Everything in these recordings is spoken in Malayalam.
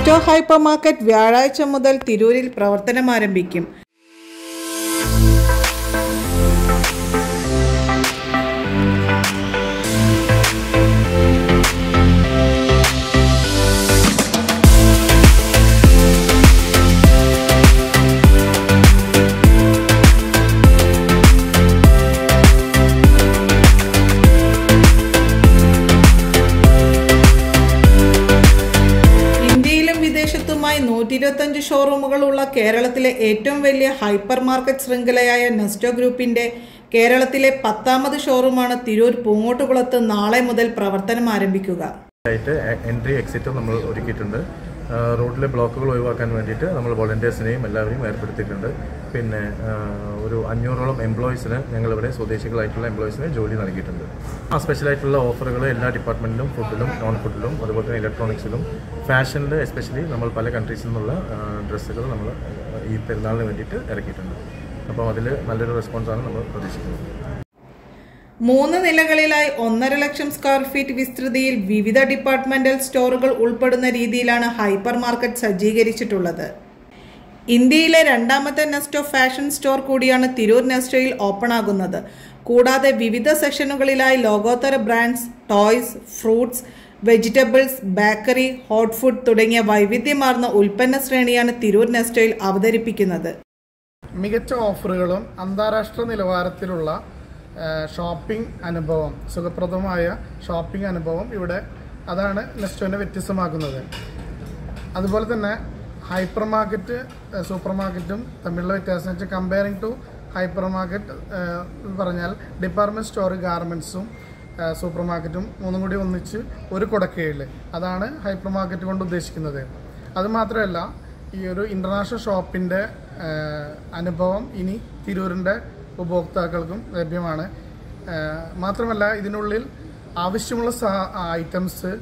നെസ്റ്റോ ഹൈപ്പർ മാർക്കറ്റ് വ്യാഴാഴ്ച മുതൽ തിരൂരിൽ പ്രവർത്തനം ആരംഭിക്കും ഇന്ത്യയിലും വിദേശത്തുമായി നൂറ്റി ഇരുപത്തഞ്ച് ഷോറൂമുകളുള്ള കേരളത്തിലെ ഏറ്റവും വലിയ ഹൈപ്പർ മാർക്കറ്റ് ശൃംഖലയായ നെസ്റ്റോ ഗ്രൂപ്പിന്റെ കേരളത്തിലെ പത്താമത് ഷോറൂമാണ് തിരൂർ പൂങ്ങോട്ടുകുളത്ത് നാളെ മുതൽ പ്രവർത്തനം ആരംഭിക്കുക ആയിട്ട് എൻട്രി എക്സിറ്റും നമ്മൾ ഒരുക്കിയിട്ടുണ്ട് ആ, റോഡിലെ ബ്ലോക്കുകൾ ഒഴിവാക്കാൻ വേണ്ടിയിട്ട് നമ്മൾ വോളണ്ടിയേഴ്സിനെയും എല്ലാവരെയും ഏർപ്പെടുത്തിയിട്ടുണ്ട് പിന്നെ ആ, ഒരു അഞ്ഞൂറോളം എംപ്ലോയീസിന് ഞങ്ങളിവിടെ സ്വദേശികളായിട്ടുള്ള എംപ്ലോയീസിന് ജോലി നൽകിയിട്ടുണ്ട് ആ സ്പെഷ്യലായിട്ടുള്ള ഓഫറുകൾ എല്ലാ ഡിപ്പാർട്ട്മെൻറ്റിലും ഫുഡിലും നോൺ ഫുഡിലും അതുപോലെ തന്നെ ഇലക്ട്രോണിക്സിലും ഫാഷനിൽ എസ്പെഷ്യലി നമ്മൾ പല കൺട്രീസിൽ നിന്നുള്ള ഡ്രസ്സുകൾ നമ്മൾ ഈ പെരുന്നാളിന് വേണ്ടിയിട്ട് ഇറക്കിയിട്ടുണ്ട് അപ്പോൾ അതിൽ നല്ലൊരു റെസ്പോൺസാണ് നമ്മൾ പ്രതീക്ഷിക്കുന്നത് മൂന്ന് നിലകളിലായി ഒന്നര ലക്ഷം സ്ക്വയർ ഫീറ്റ് വിസ്തൃതിയിൽ വിവിധ ഡിപ്പാർട്ട്മെന്റൽ സ്റ്റോറുകൾ ഉൾപ്പെടുന്ന രീതിയിലാണ് ഹൈപ്പർ മാർക്കറ്റ് സജ്ജീകരിച്ചിട്ടുള്ളത് ഇന്ത്യയിലെ രണ്ടാമത്തെ നെസ്റ്റോ ഫാഷൻ സ്റ്റോർ കൂടിയാണ് തിരൂർ നെസ്റ്റോയിൽ ഓപ്പൺ ആകുന്നത് കൂടാതെ വിവിധ സെഷനുകളിലായി ലോകോത്തര brands toys fruits vegetables bakery hot food തുടങ്ങിയ വൈവിധ്യമാർന്ന ഉൽപ്പന്ന ശ്രേണിയാണ് തിരൂർ നെസ്റ്റോയിൽ അവതരിപ്പിക്കുന്നത് മികച്ച ഓഫറുകളും അന്താരാഷ്ട്ര നിലവാരത്തിലുള്ള ഷോപ്പിംഗ് അനുഭവം സുഖപ്രദമായ ഷോപ്പിംഗ് അനുഭവം ഇവിടെ അതാണ് നെസ്റ്റോനെ വ്യത്യസ്തമാക്കുന്നത് അതുപോലെ തന്നെ ഹൈപ്പർ മാർക്കറ്റ് സൂപ്പർ മാർക്കറ്റും തമ്മിലുള്ള വ്യത്യാസം വെച്ചാൽ കമ്പയറിംഗ് ടു ഹൈപ്പർ മാർക്കറ്റ് പറഞ്ഞാൽ ഡിപ്പാർട്ട്മെൻറ്റ് സ്റ്റോർ ഗാർമെൻറ്റ്സും സൂപ്പർ മാർക്കറ്റും മൂന്നും കൂടി ഒന്നിച്ച് ഒരു കുടക്കീഴിൽ അതാണ് ഹൈപ്പർ മാർക്കറ്റ് കൊണ്ട് ഉദ്ദേശിക്കുന്നത് അത് മാത്രമല്ല ഈ ഒരു ഇൻ്റർനാഷണൽ ഷോപ്പിൻ്റെ അനുഭവം ഇനി തിരൂരിൻ്റെ ഉപഭോക്താക്കൾക്കും ലഭ്യമാണ് ഏഹ് മാത്രമല്ല ഇതിനുള്ളിൽ ആവശ്യമുള്ള ഐറ്റംസ്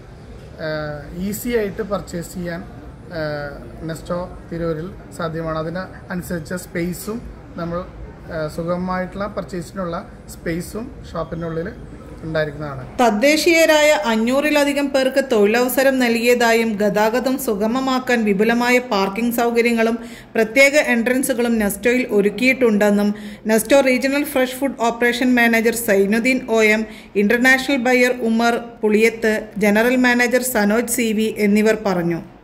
ഈസി ആയിട്ട് പർച്ചേസ് ചെയ്യാൻ ഏഹ് നെസ്റ്റോ തിരൂരിൽ സാധ്യമാണ് അതിന് അനുസരിച്ച സ്പേസും നമ്മൾ ഏഹ് സുഗമമായിട്ടുള്ള പർച്ചേസിനുള്ള സ്പേസും ഷോപ്പിനുള്ളിൽ ഉണ്ടായിരിക്കുന്നതാണ് തദ്ദേശീയരായ അഞ്ഞൂറിലധികം പേർക്ക് തൊഴിലവസരം നൽകിയതായും ഗതാഗതം സുഗമമാക്കാൻ വിപുലമായ പാർക്കിംഗ് സൗകര്യങ്ങളും പ്രത്യേക എൻട്രൻസുകളും നെസ്റ്റോയിൽ ഒരുക്കിയിട്ടുണ്ടെന്നും Nesto regional fresh food operation manager Sainudheen O M international buyer Umar Puliyath general manager Sanoj C V എന്നിവർ പറഞ്ഞു